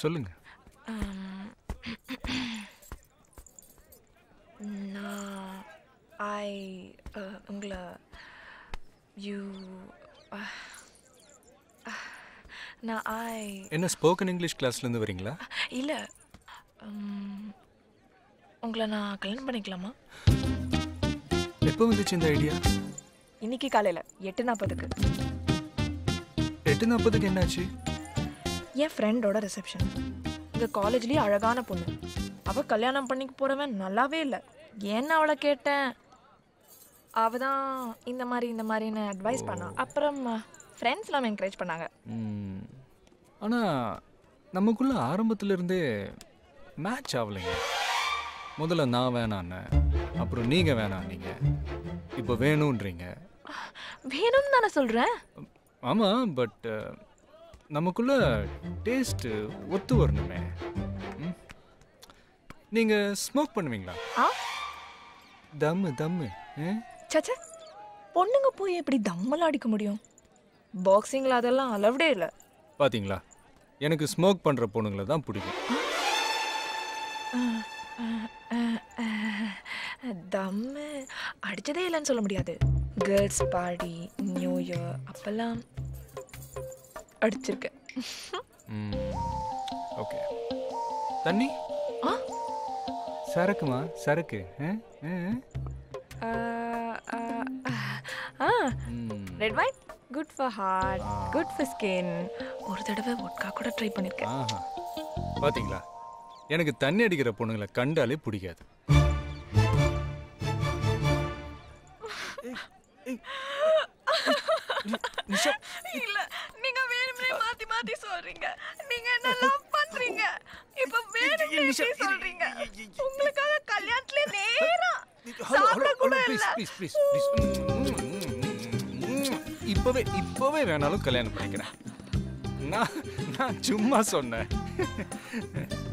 சொல்லுங்க நான் ஐ உங்களை யூ நான் ஐ என்ன ஸ்போக்கன் இங்கிலீஷ் கிளாஸ்லேருந்து வரீங்களா இல்லை உங்களை நான் கல்யாணம் பண்ணிக்கலாமா எப்போ வந்துச்சு இந்த ஐடியா இன்னைக்கு காலையில் எட்டு நாற்பதுக்கு எட்டு நாற்பதுக்கு என்னாச்சு என் ஃப்ரெண்டோட ரிசப்ஷன் இந்த காலேஜ்லேயே அழகான பொண்ணு அவள் கல்யாணம் பண்ணிக்க போகிறவன் நல்லாவே இல்லை ஏன்னு அவளை கேட்டேன் அவ தான் இந்த மாதிரி இந்த மாதிரின்னு அட்வைஸ் பண்ணா அப்புறம் ஃப்ரெண்ட்ஸ்லாம் என்கரேஜ் பண்ணாங்க ம், ஆனா நமக்குள்ள ஆரம்பத்துல இருந்தே மேட்ச் ஆகலைங்க முதல்ல நான் வேணான்னு அப்புறம் நீங்க வேணான்னீங்க இப்போ வேணுன்றீங்க வேணும்னு தானே சொல்கிறேன் ஆமா பட் நமக்குள்ள டேஸ்ட் ஒத்து வரணுமே ம்? நீங்க ஸ்மோக் பண்ணுவீங்களா ஆ தம்மு தம்மு ஆ? சச்சா பொண்ணுங்க போய் எப்படி தம்மெல்லாம் அடிக்க முடியும் பாக்ஸிங்கில் அதெல்லாம் அலவுடே இல்லை பாத்தீங்களா எனக்கு ஸ்மோக் பண்ற பொண்ணுங்களை தான் பிடிக்கும் தம்மு அடிச்சதே இல்லைன்னு சொல்ல முடியாது கேர்ள்ஸ் பார்ட்டி நியூ இயர் அப்பெல்லாம் அடிச்சிருக்கேன் ஓகே தண்ணி ஆ சரக்குமா சரக்கு ஆ? ஆ? ஆ, ஆ, ஆ ம். Red wine good for heart good for skin ஒரு தடவை ஒட்கா கூட ட்ரை பண்ணியிருக்கேன் ஆஹா பாத்தீங்களா எனக்கு தண்ணி அடிக்கிற பொண்ணுங்களை கண்டாலே பிடிக்காது இல்ல நீங்க வேணும்னே மாத்தி மாத்தி சொல்றீங்க நீங்க என்ன லவ் பண்றீங்க இப்ப வேணும்னே இப்படி சொல்றீங்க உங்களுக்காக கல்யாணத்துல நேரா சாப்பிட கூட இல்ல இப்பவே இப்பவே வேணாலும் கல்யாணம் பண்ணிக்கிறேன் நான் நான் சும்மா சொன்னேன்